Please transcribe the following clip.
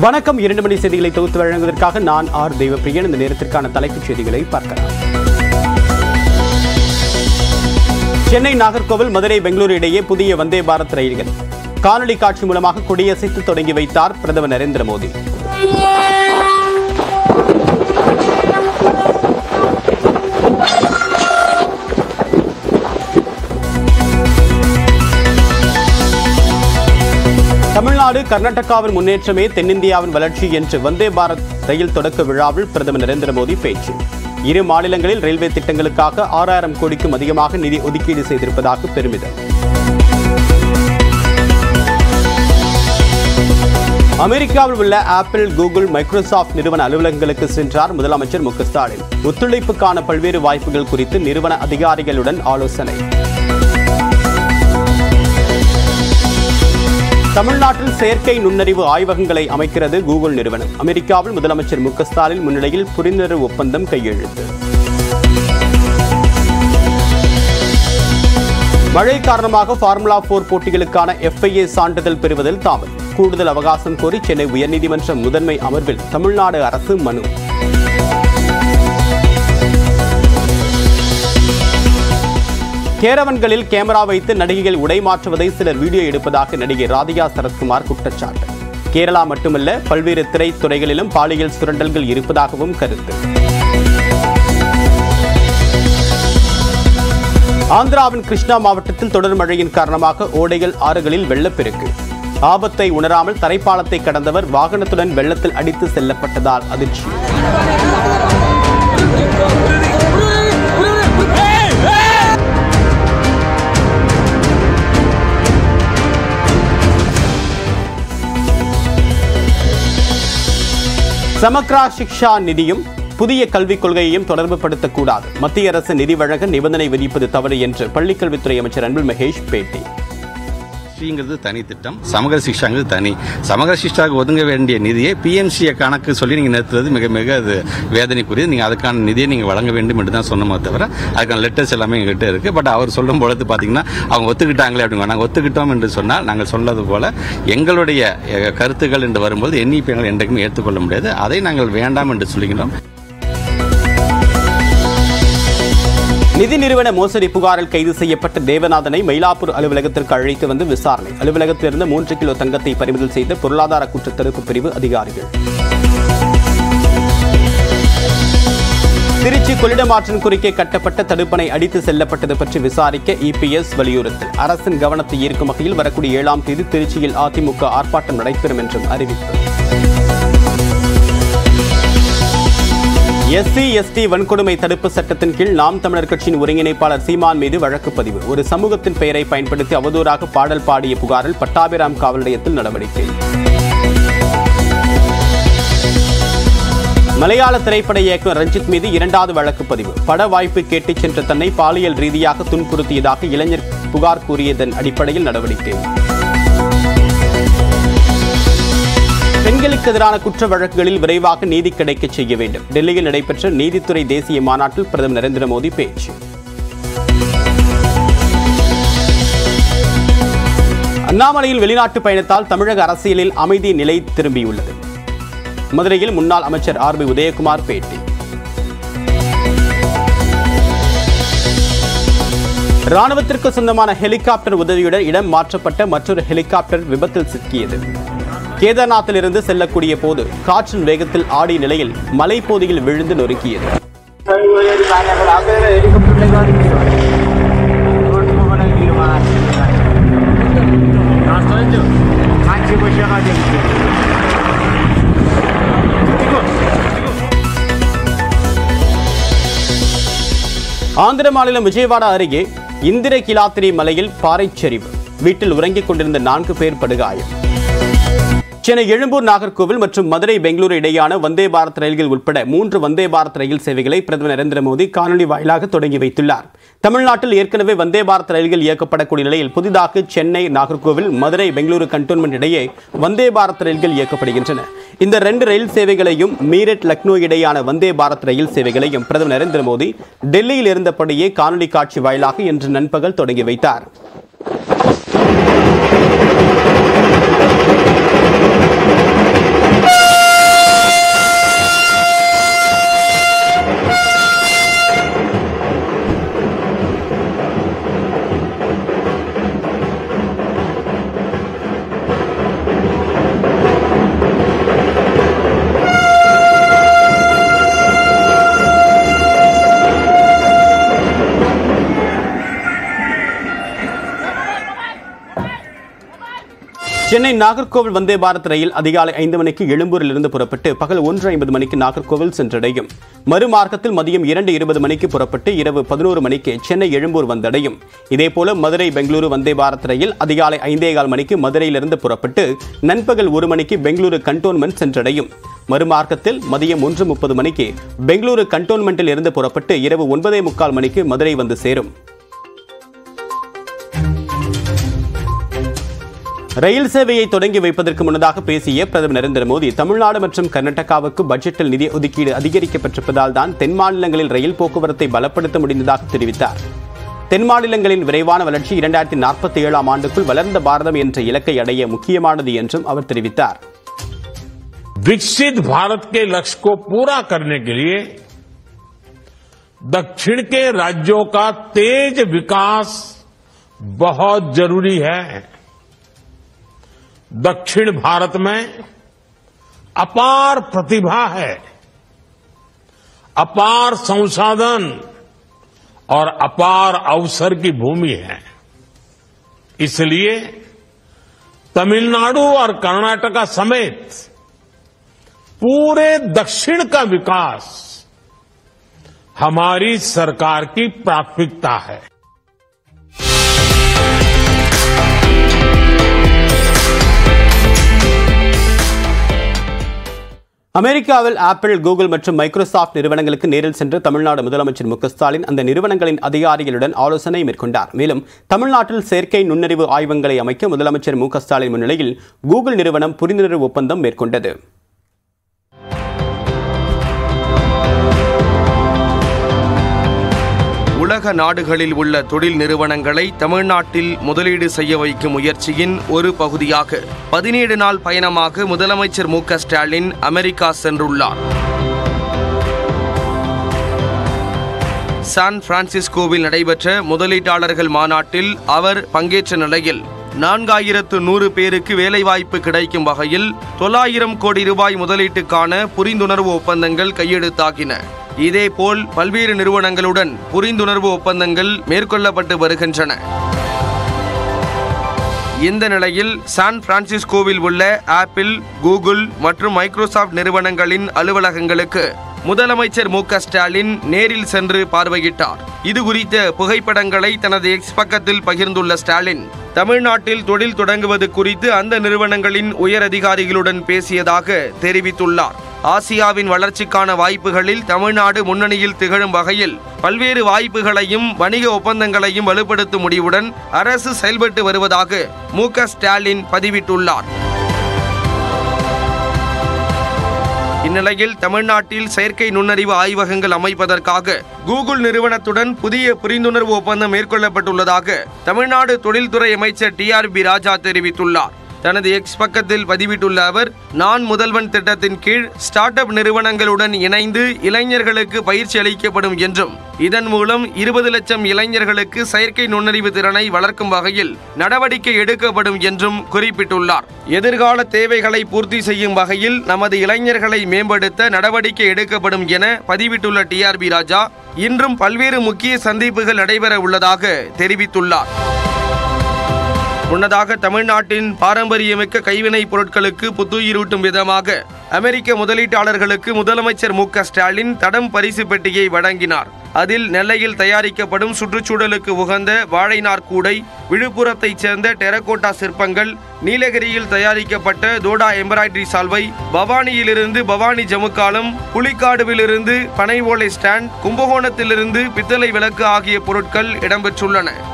வணக்கம் இரண்டு மணி செய்திகளை தொகுத்து வழங்குவதற்காக நான் ஆர் தெய்வப்பிரியன் இந்த நேரத்திற்கான தலைப்புச் செய்திகளை பார்க்கலாம் சென்னை நாகர்கோவில் மதுரை பெங்களூரு இடையே புதிய வந்தே பாரத் ரயில்கள் காணொலி காட்சி மூலமாக கொடியசைத்து தொடங்கி வைத்தார் பிரதமர் நரேந்திர மோடி தமிழ்நாடு கர்நாடகாவின் முன்னேற்றமே தென்னிந்தியாவின் வளர்ச்சி என்று வந்தே பாரத் ரயில் தொடக்க விழாவில் பிரதமர் நரேந்திர மோடி பேச்சு இரு மாநிலங்களில் ரயில்வே திட்டங்களுக்காக ஆறாயிரம் கோடிக்கும் அதிகமாக நிதி ஒதுக்கீடு செய்திருப்பதாக பெருமிதம் அமெரிக்காவில் உள்ள ஆப்பிள் கூகுள் மைக்ரோசாஃப்ட் நிறுவன அலுவலகங்களுக்கு சென்றார் முதலமைச்சர் மு க ஸ்டாலின் ஒத்துழைப்புக்கான பல்வேறு வாய்ப்புகள் குறித்து நிறுவன அதிகாரிகளுடன் ஆலோசனை தமிழ்நாட்டில் செயற்கை நுண்ணறிவு ஆய்வகங்களை அமைக்கிறது கூகுள் நிறுவனம் அமெரிக்காவில் முதலமைச்சர் மு க ஸ்டாலின் முன்னிலையில் புரிந்துணர்வு ஒப்பந்தம் கையெழுத்து மழை காரணமாக ஃபார்முலா போர் போட்டிகளுக்கான எஃப்ஐஏ சான்றிதழ் பெறுவதில் தாமதம் கூடுதல் அவகாசம் கோரி சென்னை உயர்நீதிமன்ற முதன்மை அமர்வில் தமிழ்நாடு அரசு மனு கேரவன்களில் கேமரா வைத்து நடிகைகள் உடை மாற்றுவதை சிலர் வீடியோ எடுப்பதாக நடிகை ராதிகா சரத்குமார் குற்றச்சாட்டு கேரளா மட்டுமல்ல பல்வேறு திரைத்துறைகளிலும் பாலியல் சுரண்டல்கள் இருப்பதாகவும் கருத்து ஆந்திராவின் கிருஷ்ணா மாவட்டத்தில் தொடர் மழையின் காரணமாக ஓடைகள் ஆறுகளில் வெள்ளப்பெருக்கு ஆபத்தை உணராமல் தரைப்பாலத்தை கடந்தவர் வாகனத்துடன் வெள்ளத்தில் அடித்து செல்லப்பட்டதால் அதிர்ச்சி சமக்ரா சிக்ஷா நிதியும் புதிய கல்விக் கொள்கையையும் தொடர்புபடுத்தக்கூடாது மத்திய அரசு நிதி வழங்க நிபந்தனை விதிப்பது தவறு என்று பள்ளிக்கல்வித்துறை அமைச்சர் அன்பில் மகேஷ் பேட்டி சிங்கிறது தனி திட்டம் சமகர சிக்ஷாங்கிறது தனி சமகர சிக்ஷாவுக்கு ஒதுங்க வேண்டிய நிதியை பிஎம்சி கணக்கு சொல்லி நீங்கள் நிறுத்துறது மிக மிக அது வேதனைக்குரியது நீங்கள் அதுக்கான நிதியை நீங்கள் வழங்க வேண்டும் என்று தான் சொன்னோமே தவிர அதுக்கான லெட்டர்ஸ் எல்லாமே எங்ககிட்ட இருக்குது பட் அவர் சொல்லும் பொழுது பார்த்தீங்கன்னா அவங்க ஒத்துக்கிட்டாங்களே அப்படிங்க நாங்கள் ஒத்துக்கிட்டோம் என்று சொன்னால் நாங்கள் சொன்னது போல எங்களுடைய அஹ், கருத்துக்கள் என்று வரும்போது எண்ணிப்பை எங்கள் என்றைக்குமே ஏற்றுக்கொள்ள முடியாது அதை நாங்கள் வேண்டாம் என்று சொல்லுகின்றோம் நிதி நிறுவன மோசடி புகாரில் கைது செய்யப்பட்ட தேவநாதனை மயிலாப்பூர் அலுவலகத்திற்கு அழைத்து வந்து விசாரணை அலுவலகத்திலிருந்து மூன்று கிலோ தங்கத்தை பறிமுதல் செய்த பொருளாதார குற்ற தடுப்பு பிரிவு அதிகாரிகள் திருச்சி கொள்ளிடமாற்றின் குறுக்கே கட்டப்பட்ட தடுப்பணை அடித்து செல்லப்பட்டது பற்றி விசாரிக்க இபிஎஸ் வலியுறுத்தல் அரசின் கவனத்தை ஈர்க்கும் வகையில் வரக்கூடிய ஏழாம் தேதி திருச்சியில் அதிமுக ஆர்ப்பாட்டம் நடைபெறும் என்றும் அறிவிப்பு எஸ்சி எஸ்டி வன்கொடுமை தடுப்பு சட்டத்தின் கீழ் நாம் தமிழர் கட்சியின் ஒருங்கிணைப்பாளர் சீமான் மீது வழக்கு பதிவு ஒரு சமூகத்தின் பெயரை பயன்படுத்தி அவதூறாக பாடல் பாடிய புகாரில் பட்டாபிராம் காவல் நிலையத்தில் நடவடிக்கை மலையாள திரைப்பட இயக்குனர் ரஞ்சித் மீது இரண்டாவது வழக்கு பதிவு பட வாய்ப்பு கேட்டுச் சென்ற தன்னை பாலியல் ரீதியாக துன்புறுத்தியதாக இளைஞர் புகார் கூறியதன் அடிப்படையில் நடவடிக்கை பெண்களுக்கு எதிரான குற்ற வழக்குகளில் விரைவாக நீதி கிடைக்க செய்ய வேண்டும் டெல்லியில் நடைபெற்ற நீதித்துறை தேசிய மாநாட்டில் பிரதமர் நரேந்திர மோடி பேச்சு அண்ணாமலையில் வெளிநாட்டு பயணத்தால் தமிழக அரசியலில் அமைதி நிலை திரும்பியுள்ளது மதுரையில் முன்னாள் அமைச்சர் ஆர் பி உதயகுமார் பேட்டி ராணுவத்திற்கு சொந்தமான ஹெலிகாப்டர் உதவியுடன் இடம் மாற்றப்பட்ட மற்றொரு ஹெலிகாப்டர் விபத்தில் சிக்கியது கேதார்நாத்திலிருந்து செல்லக்கூடிய போது காற்றின் வேகத்தில் ஆடிய நிலையில் மலைப்பகுதியில் விழுந்து நொறுக்கியது ஆந்திர மாநிலம் விஜயவாடா அருகே இந்திர கிலாத்திரி மலையில் பாறைச்சரிவு வீட்டில் உறங்கிக் கொண்டிருந்த நான்கு பேர் படுகாயம் சென்னை எழும்பூர் நாகர்கோவில் மற்றும் மதுரை பெங்களூரு இடையான வந்தே பாரத் ரயில்கள் உட்பட மூன்று வந்தே பாரத் ரயில் சேவைகளை பிரதமர் நரேந்திர மோடி காணொலி வாயிலாக தொடங்கி வைத்துள்ளார் தமிழ்நாட்டில் ஏற்கனவே வந்தே பாரத் ரயில்கள் இயக்கப்படக்கூடிய நிலையில் புதிதாக சென்னை நாகர்கோவில் மதுரை பெங்களூரு கண்டோன்மெண்ட் இடையே வந்தே பாரத் ரயில்கள் இயக்கப்படுகின்றன இந்த ரெண்டு ரயில் சேவைகளையும் மீரட் லக்னோ இடையான வந்தே பாரத் ரயில் சேவைகளையும் பிரதமர் நரேந்திர மோடி டெல்லியில் இருந்தபடியே காணொலி காட்சி வாயிலாக இன்று நண்பகல் தொடங்கி வைத்தார் சென்னை நாகர்கோவில் வந்தே பாரத் ரயில் அதிகாலை ஐந்து மணிக்கு எழும்பூரிலிருந்து புறப்பட்டு பகல் ஒன்று ஐம்பது மணிக்கு நாகர்கோவில் சென்றடையும் மறுமார்க்கத்தில் மதியம் இரண்டு இருபது மணிக்கு புறப்பட்டு இரவு பதினோரு மணிக்கு சென்னை எழும்பூர் வந்தடையும் இதேபோல மதுரை பெங்களூரு வந்தே பாரத் ரயில் அதிகாலை ஐந்தே கால் மணிக்கு மதுரையிலிருந்து புறப்பட்டு நண்பகல் ஒரு மணிக்கு பெங்களூரு கண்டோன்மெண்ட் சென்றடையும் மறுமார்க்கத்தில் மதியம் ஒன்று முப்பது மணிக்கு பெங்களூரு கண்டோன்மெண்ட்டில் இருந்து புறப்பட்டு இரவு ஒன்பதே முக்கால் மணிக்கு மதுரை வந்து சேரும் ரயில் சேவையை தொடங்கி வைப்பதற்கு முன்னதாக பேசிய பிரதமர் நரேந்திர மோடி தமிழ்நாடு மற்றும் கர்நாடகாவுக்கு பட்ஜெட்டில் நிதி ஒதுக்கீடு அதிகரிக்கப்பட்டிருப்பதால் தான் தென் மாநிலங்களில் ரயில் போக்குவரத்தை பலப்படுத்த முடிந்ததாக தெரிவித்தார் தென் மாநிலங்களின் விரைவான வளர்ச்சி இரண்டாயிரத்தி நாற்பத்தி ஏழாம் ஆண்டுக்குள் வளர்ந்த பாரதம் என்ற இலக்கை அடைய முக்கியமானது என்றும் அவர் தெரிவித்தார் विकसित भारत के लक्ष्य को पूरा करने के लिए दक्षिण के राज्यों का तेज विकास बहुत जरूरी है दक्षिण भारत में अपार प्रतिभा है अपार संसाधन और अपार अवसर की भूमि है इसलिए तमिलनाडु और कर्नाटका समेत पूरे दक्षिण का विकास हमारी सरकार की प्राथमिकता है அமெரிக்காவில் ஆப்பிள் கூகுள் மற்றும் மைக்ரோசாஃப்ட் நிறுவனங்களுக்கு நேரில் சென்று தமிழ்நாடு முதலமைச்சர் மு க ஸ்டாலின் அந்த நிறுவனங்களின் அதிகாரிகளுடன் ஆலோசனை மேற்கொண்டார் மேலும் தமிழ்நாட்டில் செயற்கை நுண்ணறிவு ஆய்வகங்களை அமைக்க முதலமைச்சர் மு க ஸ்டாலின் முன்னிலையில் கூகுள் நிறுவனம் புரிந்துணர்வு ஒப்பந்தம் மேற்கொண்டது உலக நாடுகளில் உள்ள தொழில் நிறுவனங்களை தமிழ்நாட்டில் முதலீடு செய்ய வைக்கும் முயற்சியின் ஒரு பகுதியாக பதினேழு நாள் பயணமாக முதலமைச்சர் மு க ஸ்டாலின் அமெரிக்கா சென்றுள்ளார் சான் பிரான்சிஸ்கோவில் நடைபெற்ற முதலீட்டாளர்கள் மாநாட்டில் அவர் பங்கேற்ற நிலையில் நான்காயிரத்து நூறு பேருக்கு வேலைவாய்ப்பு கிடைக்கும் வகையில் தொள்ளாயிரம் கோடி ரூபாய் முதலீட்டுக்கான புரிந்துணர்வு ஒப்பந்தங்கள் கையெழுத்தாகின இதேபோல் பல்வேறு நிறுவனங்களுடன் புரிந்துணர்வு ஒப்பந்தங்கள் மேற்கொள்ளப்பட்டு வருகின்றன இந்த நிலையில் சான் பிரான்சிஸ்கோவில் உள்ள ஆப்பிள் கூகுள் மற்றும் மைக்ரோசாஃப்ட் நிறுவனங்களின் அலுவலகங்களுக்கு முதலமைச்சர் மு க ஸ்டாலின் நேரில் சென்று பார்வையிட்டார் இது குறித்த புகைப்படங்களை தனது எக்ஸ் பக்கத்தில் பகிர்ந்துள்ள ஸ்டாலின் தமிழ்நாட்டில் தொழில் தொடங்குவது குறித்து அந்த நிறுவனங்களின் உயர் அதிகாரிகளுடன் பேசியதாக தெரிவித்துள்ளார் ஆசியாவின் வளர்ச்சிக்கான வாய்ப்புகளில் தமிழ்நாடு முன்னணியில் திகழும் வகையில் பல்வேறு வாய்ப்புகளையும் வணிக ஒப்பந்தங்களையும் வலுப்படுத்தும் முடிவுடன் அரசு செயல்பட்டு வருவதாக மு க ஸ்டாலின் பதிவிட்டுள்ளார் இந்நிலையில் தமிழ்நாட்டில் செயற்கை நுண்ணறிவு ஆய்வகங்கள் அமைப்பதற்காக கூகுள் நிறுவனத்துடன் புதிய புரிந்துணர்வு ஒப்பந்தம் மேற்கொள்ளப்பட்டுள்ளதாக தமிழ்நாடு தொழில்துறை அமைச்சர் டி ஆர் பி ராஜா தெரிவித்துள்ளார் தனது எக்ஸ் பக்கத்தில் பதிவிட்டுள்ள அவர் நான் முதல்வன் திட்டத்தின் கீழ் ஸ்டார்ட் அப் நிறுவனங்களுடன் இணைந்து இளைஞர்களுக்கு பயிற்சி அளிக்கப்படும் என்றும் இதன் மூலம் இருபது லட்சம் இளைஞர்களுக்கு செயற்கை நுண்ணறிவு திறனை வளர்க்கும் வகையில் நடவடிக்கை எடுக்கப்படும் என்றும் குறிப்பிட்டுள்ளார் எதிர்கால தேவைகளை பூர்த்தி செய்யும் வகையில் நமது இளைஞர்களை மேம்படுத்த நடவடிக்கை எடுக்கப்படும் என பதிவிட்டுள்ள டிஆர்பி ராஜா இன்றும் பல்வேறு முக்கிய சந்திப்புகள் நடைபெற உள்ளதாக தெரிவித்துள்ளார் முன்னதாக தமிழ்நாட்டின் பாரம்பரியமிக்க கைவினைப் பொருட்களுக்கு புத்துயிரூட்டும் விதமாக அமெரிக்க முதலீட்டாளர்களுக்கு முதலமைச்சர் மு க ஸ்டாலின் தடம் பரிசு பெட்டியை வழங்கினார் அதில் நெல்லையில் தயாரிக்கப்படும் சுற்றுச்சூழலுக்கு உகந்த வாழைநார் கூடை விழுப்புரத்தைச் சேர்ந்த டெரகோட்டா சிற்பங்கள் நீலகிரியில் தயாரிக்கப்பட்ட தோடா எம்ப்ராய்டரி சால்வை பவானியிலிருந்து பவானி ஜமுக்காலம் புலிக்காடுவிலிருந்து பனை ஓலை ஸ்டாண்ட் கும்பகோணத்திலிருந்து பித்தளை விளக்கு ஆகிய பொருட்கள் இடம்பெற்றுள்ளன